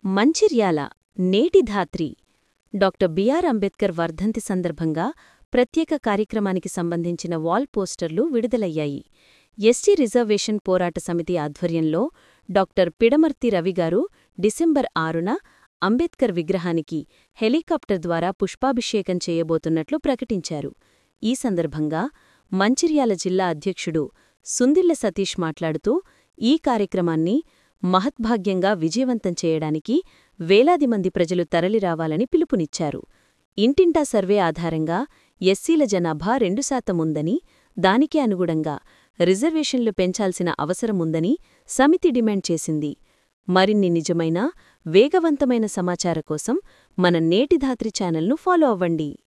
మంచిర్యాల నేటి ధాత్రి doctor BR Ambedkar వర్ధంతి సందర్భంగా ప్రత్యేక కార్యక్రమానికి సంబంధించిన వాల్ పోస్టర్లు విడుదలయ్యాయి ఎస్టీ రిజర్వేషన్ పోరాట సమితి ఆధ్వర్యంలో డాక్టర్ పిడమర్తి రవిగారు డిసెంబర్ ఆరున అంబేద్కర్ విగ్రహానికి హెలికాప్టర్ ద్వారా పుష్పాభిషేకం చేయబోతున్నట్లు ప్రకటించారు ఈ సందర్భంగా మంచిర్యాల జిల్లా అధ్యక్షుడు సుందిళ్ల సతీష్ మాట్లాడుతూ ఈ కార్యక్రమాన్ని మహద్భాగ్యంగా విజయవంతం చేయడానికి వేలాది మంది ప్రజలు తరలిరావాలని పిలుపునిచ్చారు ఇంటింటా సర్వే ఆధారంగా ఎస్సీల జనాభా రెండు శాతం ఉందని దానికి అనుగుణంగా రిజర్వేషన్లు పెంచాల్సిన అవసరముందని సమితి డిమాండ్ చేసింది మరిన్ని నిజమైన వేగవంతమైన సమాచార కోసం మన నేటి ధాత్రి ఛానల్ను ఫాలో అవ్వండి